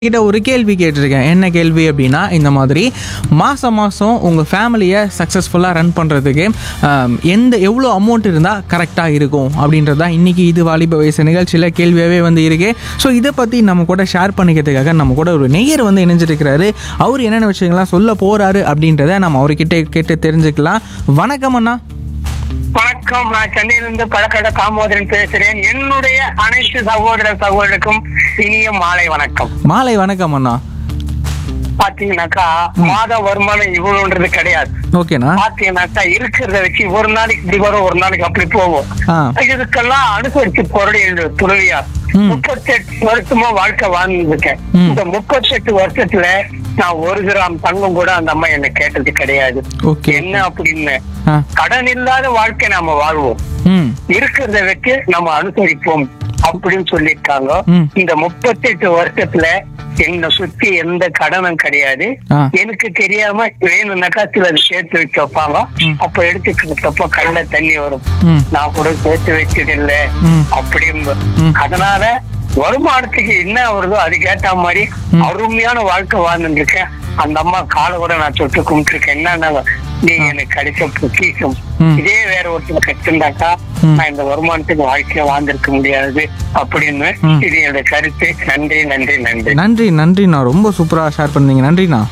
கிட்ட ஒரு கேள்வி கேட்டிருக்கேன் என்ன கேள்வி அப்படின்னா இந்த மாதிரி மாதம் மாதம் உங்கள் ஃபேமிலியை சக்ஸஸ்ஃபுல்லாக ரன் பண்ணுறதுக்கு எந்த எவ்வளோ அமௌண்ட் இருந்தால் கரெக்டாக இருக்கும் அப்படின்றது தான் இன்றைக்கி இது வாலிப வயசு நிகழ்ச்சியில் கேள்வியாகவே வந்து இருக்கு ஸோ இதை பற்றி நம்ம கூட ஷேர் பண்ணிக்கிறதுக்காக நம்ம கூட ஒரு நெய்யர் வந்து இணைஞ்சிருக்கிறாரு அவர் என்னென்ன விஷயங்கள்லாம் சொல்ல போகிறாரு அப்படின்றத நம்ம அவர்கிட்ட கேட்டு தெரிஞ்சுக்கலாம் வணக்கம் அண்ணா வணக்கம் நான் சென்னையிலிருந்து பழக்கடை தாமோதரன் பேசுறேன் என்னுடைய அனைத்து சகோதர சகோதரருக்கும் இனிய மாலை வணக்கம் மாலை வணக்கம் அண்ணா பாத்தீங்கன்னாக்கா மாத வருமானம் இவ்வளவுன்றது கிடையாது ஓகேண்ணா பாத்தீங்கன்னாக்கா இருக்கிறத வச்சு ஒரு நாளைக்கு இப்படி வரும் ஒரு நாளைக்கு அப்படி போகும் ஆ இதுக்கெல்லாம் அனுசரிச்சு போறது என்னோட துறவியார் ம். முப்பத்தெட்டு வருஷமா வாழ்க்கை வாழ்ந்துருக்கேன் ம். இந்த முப்பத்தெட்டு வருஷத்துல நான் ஒரு கிராம் தங்கம் கூட அந்த அம்மா என்ன கேட்டது கிடையாது ஓகே என்ன அப்படின்னு ஆ கடன் இல்லாத வாழ்க்கை நாம வாழ்வோம் ம் இருக்கிறத வச்சு நம்ம அனுசரிப்போம் அப்படின்னு சொல்லியிருக்காங்க ம். இந்த முப்பத்தெட்டு வருஷத்துல என்னை சுத்தி எந்த கடனும் கிடையாது ஆ. எனக்கு தெரியாம வேணும்னாக்கா சிலது சேர்த்து வச்சு வைப்பாங்க ம். அப்ப எடுத்துக்கிறப்ப கண்ணுல தண்ணி வரும் ம் நான் கூட சேர்த்து வச்சது இல்ல ம். அப்படின்னு ம். அதனால வருமானத்துக்கு என்ன வருதோ அதுக்கேத்த மாதிரி ம். அருமையான வாழ்க்கை வாழ்ந்துட்டு இருக்கேன் அந்த அம்மா காலை கூட நான் தொட்டு கும்பிட்டுருக்கேன் என்னன்னா நீ எனக்கு கிடைச்ச பொக்கிஷம் ம். இதே வேற ஒருத்தர் கட்டுண்டாக்கா ம். நான் இந்த வருமானத்துக்கு வாழ்க்கைய வாழ்ந்திருக்க முடியாது அப்படின்னு ம். இது என்னோட கருத்து நன்றி நன்றி நன்றி நன்றி நன்றிண்ணா ரொம்ப சூப்பராக ஷேர் பண்ணீங்க நன்றிண்ணா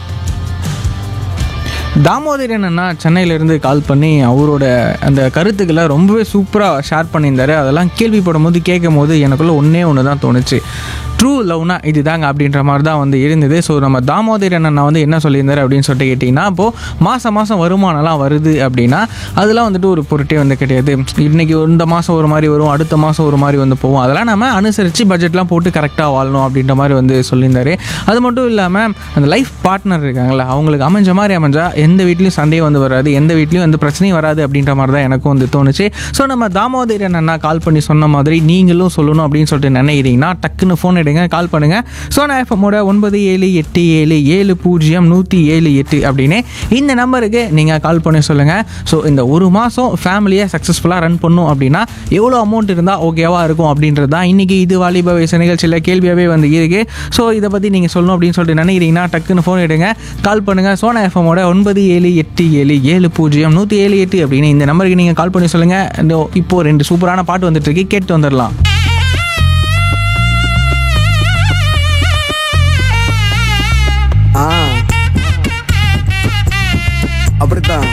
தாமோதரன் அண்ணா சென்னையிலேருந்து கால் பண்ணி அவரோட அந்த கருத்துக்களை ரொம்பவே சூப்பராக ஷேர் பண்ணியிருந்தாரு அதெல்லாம் கேள்விப்படும் போது கேட்கும் போது எனக்குள்ள ஒன்றே ஒன்று தான் தோணுச்சு ட்ரூ லவ்னா இதுதாங்க அப்படின்ற மாதிரி தான் வந்து இருந்தது ஸோ நம்ம தாமோதரன் அண்ணா வந்து என்ன சொல்லியிருந்தாரு அப்படின்னு சொல்லிட்டு கேட்டிங்கன்னா இப்போது மாதம் மாதம் வருமானம்லாம் வருது அப்படின்னா அதெல்லாம் வந்துட்டு ஒரு பொருட்டே வந்து கிடையாது இன்றைக்கி இந்த மாதம் ஒரு மாதிரி வரும் அடுத்த மாதம் ஒரு மாதிரி வந்து போகும் அதெல்லாம் நம்ம அனுசரித்து பட்ஜெட்லாம் போட்டு கரெக்டாக வாழணும் அப்படின்ற மாதிரி வந்து சொல்லியிருந்தாரு அது மட்டும் இல்லாமல் அந்த லைஃப் பார்ட்னர் இருக்காங்களா அவங்களுக்கு அமைஞ்ச மாதிரி அமைஞ்சா எந்த வீட்லையும் சண்டையும் வந்து வராது எந்த வீட்லையும் எந்த பிரச்சனையும் வராது அப்படின்ற மாதிரி தான் எனக்கும் வந்து தோணுச்சு ஸோ நம்ம தாமோதரன் அண்ணா கால் பண்ணி சொன்ன மாதிரி நீங்களும் சொல்லணும் அப்படின்னு சொல்லிட்டு நினைக்கிறீங்கன்னா டக்குன்னு ஃபோன் எடுங்க கால் பண்ணுங்கள் சோனா எஃப்எம்மோட ஒன்பது ஏழு எட்டு ஏழு ஏழு பூஜ்ஜியம் நூற்றி ஏழு எட்டு அப்படின்னு இந்த நம்பருக்கு நீங்கள் கால் பண்ணி சொல்லுங்கள் ஸோ இந்த ஒரு மாதம் ஃபேமிலியை சக்ஸஸ்ஃபுல்லாக ரன் பண்ணும் அப்படின்னா எவ்வளோ அமௌண்ட் இருந்தால் ஓகேவா இருக்கும் அப்படின்றது தான் இன்றைக்கி இது வாலிப வயசு நிகழ்ச்சியில் கேள்வியாகவே வந்து இருக்கு ஸோ இதை பற்றி நீங்கள் சொல்லணும் அப்படின்னு சொல்லிட்டு நினைக்கிறீங்கன்னா டக்குன்னு ஃபோன் எடுங்க கால் பண்ணுங்கள் சோனா எஃப்எம்மோட ஒன்பது ஏழு எட்டு ஏழு ஏழு பூஜ்ஜியம் நூற்றி ஏழு எட்டு அப்படின்னு இந்த நம்பருக்கு நீங்கள் கால் பண்ணி சொல்லுங்கள் இப்போ ரெண்டு சூப்பரான பாட்டு வந்துட்டு இருக்கு கேட்டு வந்துடலாம் ஆ அப்படித்தான்